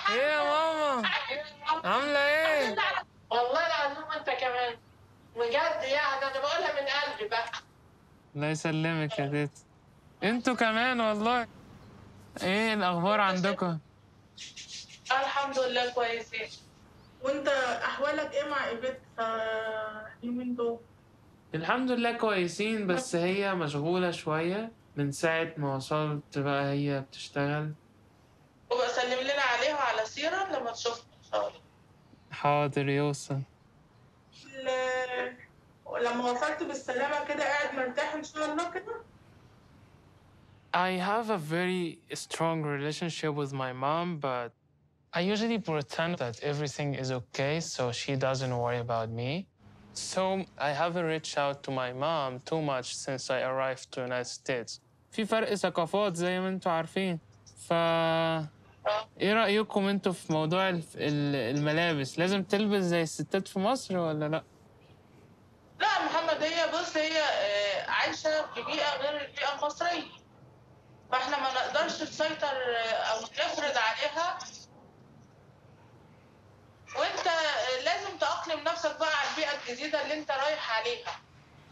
ايه يا ماما عاملة ايه؟ والله العظيم انت كمان بجد يعني انا بقولها من قلبي بقى الله يسلمك يا تيت انتوا كمان والله ايه الاخبار عندكم؟ الحمد لله كويسين وانت احوالك ايه مع ايفيت اليومين دول الحمد لله كويسين بس هي مشغولة شوية من ساعة ما وصلت بقى هي بتشتغل وبقى سلم لنا عليها وعلى سيرة لما تشوفنا ان شاء الله حاضر يوصل ال- لما وصلت بالسلامة كده قاعد مرتاح ان شاء الله كده I have a very strong relationship with my mom, but I usually pretend that everything is okay so she doesn't worry about me. So I haven't reached out to my mom too much since I arrived to United States. في فرق ثقافات زي ما انتوا عارفين. ف ايه رأيكم انتوا في موضوع الف- ال- الملابس؟ لازم تلبس زي الستات في مصر ولا لا؟ لا محمد هي بص هي آه، عايشة في بيئة غير البيئة المصرية فاحنا ما نقدرش نسيطر آه، او نفرض عليها وانت آه، لازم تأقلم نفسك بقى على البيئة الجديدة اللي انت رايح عليها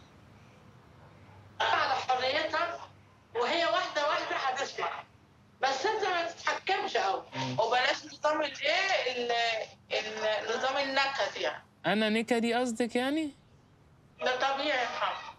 على حريتها وهي واحدة واحدة هتسمع بس انت ما تتحكمش قوي وبلاش نظام الايه ال- ال- نظام النكد يعني أنا نكدي قصدك يعني؟ ده طبيعي يا محمد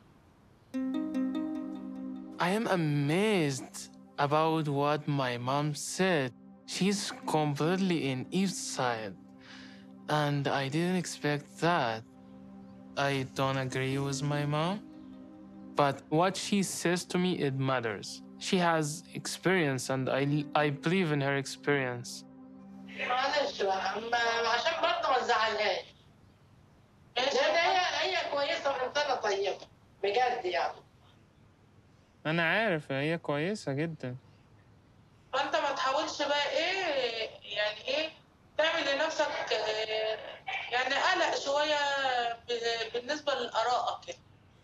I am amazed about what my mom said. She's completely in Eve's side. And I didn't expect that. I don't agree with my mom. But what she says to me, it matters. She has experience and I, I believe in her experience. معلش بقى ما- عشان برضه ما تزعلهاش لان هي هي كويسه وانسانه طيبه بجد يعني أنا عارف هي كويسة جدا. فانت ما تحاولش بقى ايه يعني ايه تعمل لنفسك آه، يعني قلق شويه ب- بالنسبه لارائك كده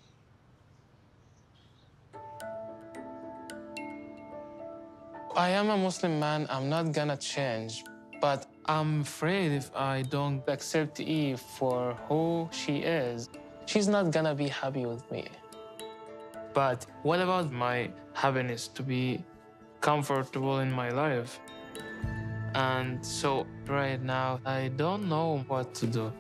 I am a Muslim man, I'm not gonna change, but I'm afraid if I don't accept Eve for who she is, she's not gonna be happy with me. But what about my happiness to be comfortable in my life? And so right now, I don't know what to do.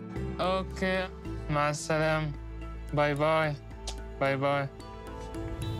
Okay, مع السلامة. Bye bye. Bye bye.